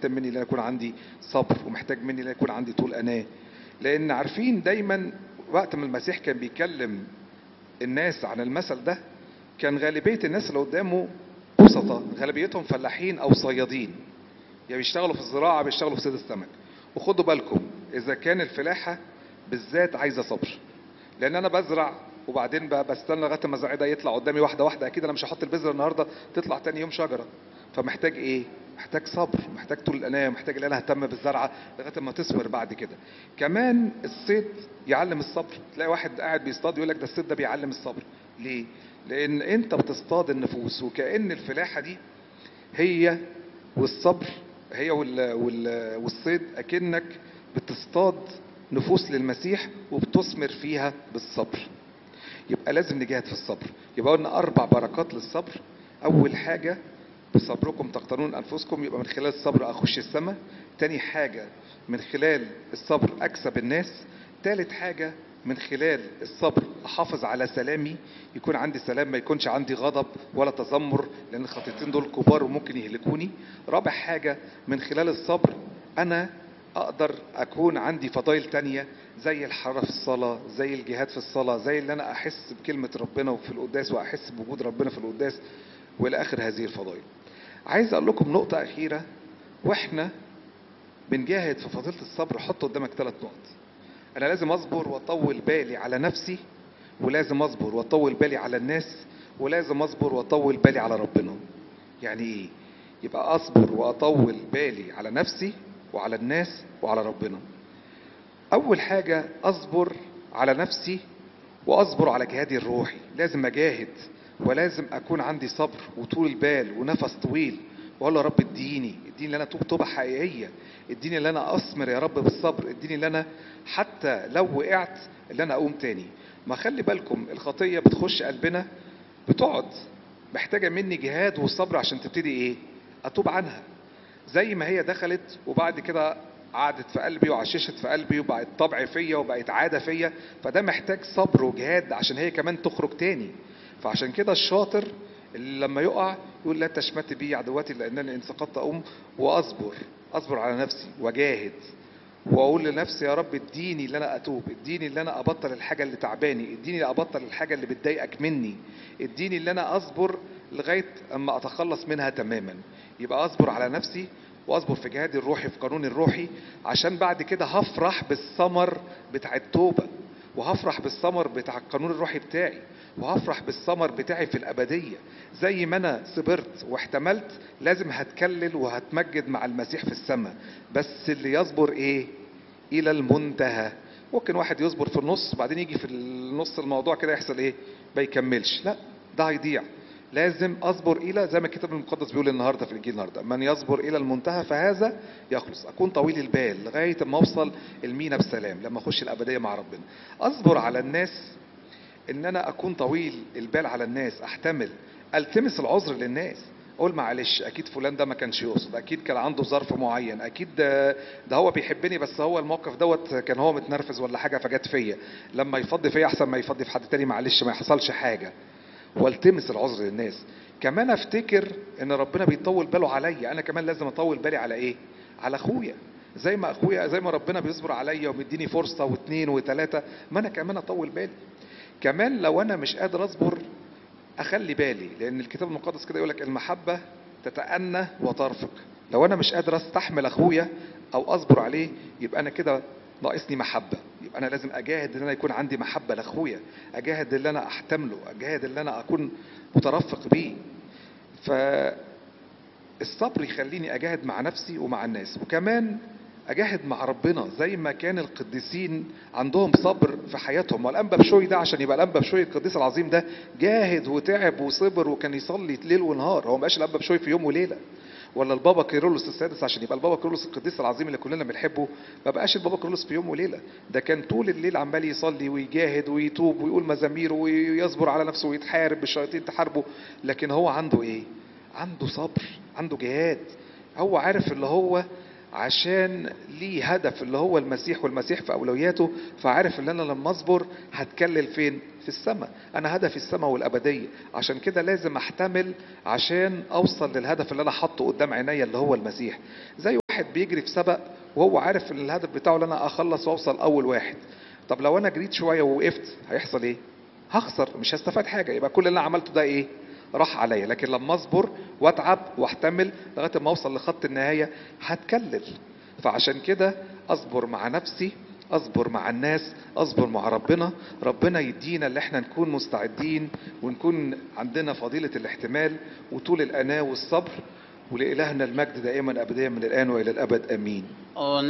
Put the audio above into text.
ومحتاج مني ان انا يكون عندي صبر ومحتاج مني ان انا يكون عندي طول اناه لان عارفين دايما وقت ما المسيح كان بيكلم الناس عن المثل ده كان غالبيه الناس اللي قدامه بسطة غالبيتهم فلاحين او صيادين يعني بيشتغلوا في الزراعه بيشتغلوا في صيد السمك وخدوا بالكم اذا كان الفلاحه بالذات عايزه صبر لان انا بزرع وبعدين بقى بستنى لغايه ما الزرع ده يطلع قدامي واحده واحده اكيد انا مش هحط البذره النهارده تطلع تاني يوم شجره فمحتاج ايه محتاج صبر محتاج طول الاناه محتاج ان انا اهتم بالزرعه لغايه ما تثمر بعد كده كمان الصيد يعلم الصبر تلاقي واحد قاعد بيصطاد يقول لك ده الصيد ده بيعلم الصبر ليه لان انت بتصطاد النفوس وكأن الفلاحه دي هي والصبر هي وال وال والصيد اكنك بتصطاد نفوس للمسيح وبتثمر فيها بالصبر يبقى لازم نجاهد في الصبر يبقى قلنا اربع بركات للصبر اول حاجه بصبركم تقتنون انفسكم يبقى من خلال الصبر اخش السماء تاني حاجه من خلال الصبر اكسب الناس تالت حاجه من خلال الصبر احافظ على سلامي يكون عندي سلام ما يكونش عندي غضب ولا تذمر لان الخطيتين دول كبار وممكن يهلكوني رابع حاجه من خلال الصبر انا اقدر اكون عندي فضائل تانية زي الحرارة في الصلاة زي الجهاد في الصلاة زي اللي انا احس بكلمة ربنا في القداس واحس بوجود ربنا في القداس والى اخر هذه الفضائل عايز اقول لكم نقطة اخيرة واحنا بنجاهد في فضيلة الصبر حط قدامك ثلاث نقط انا لازم اصبر واطول بالي على نفسي ولازم اصبر واطول بالي على الناس ولازم اصبر واطول بالي على ربنا يعني ايه يبقى اصبر واطول بالي على نفسي وعلى الناس وعلى ربنا اول حاجة اصبر على نفسي واصبر على جهادي الروحي لازم اجاهد ولازم اكون عندي صبر وطول البال ونفس طويل واقول له يا رب اديني اديني اللي انا توب توبه حقيقيه اديني اللي انا اثمر يا رب بالصبر اديني اللي انا حتى لو وقعت اللي انا اقوم تاني ما خلي بالكم الخطيه بتخش قلبنا بتقعد محتاجه مني جهاد وصبر عشان تبتدي ايه اتوب عنها زي ما هي دخلت وبعد كده قعدت في قلبي وعششت في قلبي وبقت طبع فيا وبقت عاده فيا فده محتاج صبر وجهاد عشان هي كمان تخرج تاني فعشان كده الشاطر اللي لما يقع يقول لا تشمت بي عدواتي لانني ان سقطت اقوم واصبر اصبر على نفسي واجاهد واقول لنفسي يا رب اديني اللي انا اتوب اديني اللي انا ابطل الحاجه اللي تعباني اديني ابطل الحاجه اللي بتضايقك مني اديني اللي انا اصبر لغايه اما اتخلص منها تماما يبقى اصبر على نفسي واصبر في جهادي الروحي في قانوني الروحي عشان بعد كده هفرح بالثمر بتاع التوبه وهفرح بالثمر بتاع القانون الروحي بتاعي وهفرح بالثمر بتاعي في الأبدية زي ما أنا صبرت واحتملت لازم هتكلل وهتمجد مع المسيح في السماء بس اللي يصبر إيه إلى المنتهى ممكن واحد يصبر في النص بعدين يجي في النص الموضوع كده يحصل إيه ما يكملش لا ده هيضيع لازم اصبر الى زي ما الكتاب المقدس بيقول النهارده في الانجيل النهارده من يصبر الى المنتهى فهذا يخلص اكون طويل البال لغايه ما اوصل المينا بسلام لما اخش الابديه مع ربنا اصبر على الناس ان انا اكون طويل البال على الناس احتمل التمس العذر للناس اقول معلش اكيد فلان ده ما كانش يقصد اكيد كان عنده ظرف معين اكيد ده, ده هو بيحبني بس هو الموقف دوت كان هو متنرفز ولا حاجه فجت فيا لما يفضي فيا احسن ما يفضي في حد تاني معلش ما يحصلش حاجه والتمس العذر للناس كمان افتكر ان ربنا بيطول باله عليا انا كمان لازم اطول بالي على ايه على اخويا زي ما اخويا زي ما ربنا بيصبر عليا ومديني فرصه واثنين وثلاثه ما انا كمان اطول بالي كمان لو انا مش قادر اصبر اخلي بالي لان الكتاب المقدس كده يقول لك المحبه تتأنى وترفق لو انا مش قادر استحمل اخويا او اصبر عليه يبقى انا كده ناقصني محبه يبقى انا لازم اجاهد ان انا يكون عندي محبه لاخويا اجاهد ان انا احتمله اجاهد ان انا اكون مترفق بيه فالصبر يخليني اجاهد مع نفسي ومع الناس وكمان اجاهد مع ربنا زي ما كان القديسين عندهم صبر في حياتهم والانبا بشوي ده عشان يبقى الانبا بشوي القديس العظيم ده جاهد وتعب وصبر وكان يصلي ليل ونهار هو ما بقاش الانبا بشوي في يوم وليله ولا البابا كيرلس السادس عشان يبقى البابا كيرلس القديس العظيم اللي كلنا بنحبه ما بقاش البابا كيرلس في يوم وليله ده كان طول الليل عمال يصلي ويجاهد ويتوب ويقول مزامير ويصبر على نفسه ويتحارب بالشياطين تحاربه لكن هو عنده ايه عنده صبر عنده جهاد هو عارف اللي هو عشان ليه هدف اللي هو المسيح والمسيح في اولوياته فعارف ان انا لما اصبر هتكلل فين في السماء انا هدفي السماء والابديه عشان كده لازم احتمل عشان اوصل للهدف اللي انا حاطه قدام عينيا اللي هو المسيح زي واحد بيجري في سبق وهو عارف ان الهدف بتاعه ان انا اخلص واوصل اول واحد طب لو انا جريت شويه ووقفت هيحصل ايه هخسر مش هستفاد حاجه يبقى كل اللي انا عملته ده ايه راح عليا لكن لما اصبر واتعب واحتمل لغايه ما اوصل لخط النهايه هتكلل فعشان كده اصبر مع نفسي اصبر مع الناس اصبر مع ربنا ربنا يدينا اللي احنا نكون مستعدين ونكون عندنا فضيلة الاحتمال وطول الأناة والصبر ولإلهنا المجد دائما أبديا من الآن وإلى الأبد أمين Og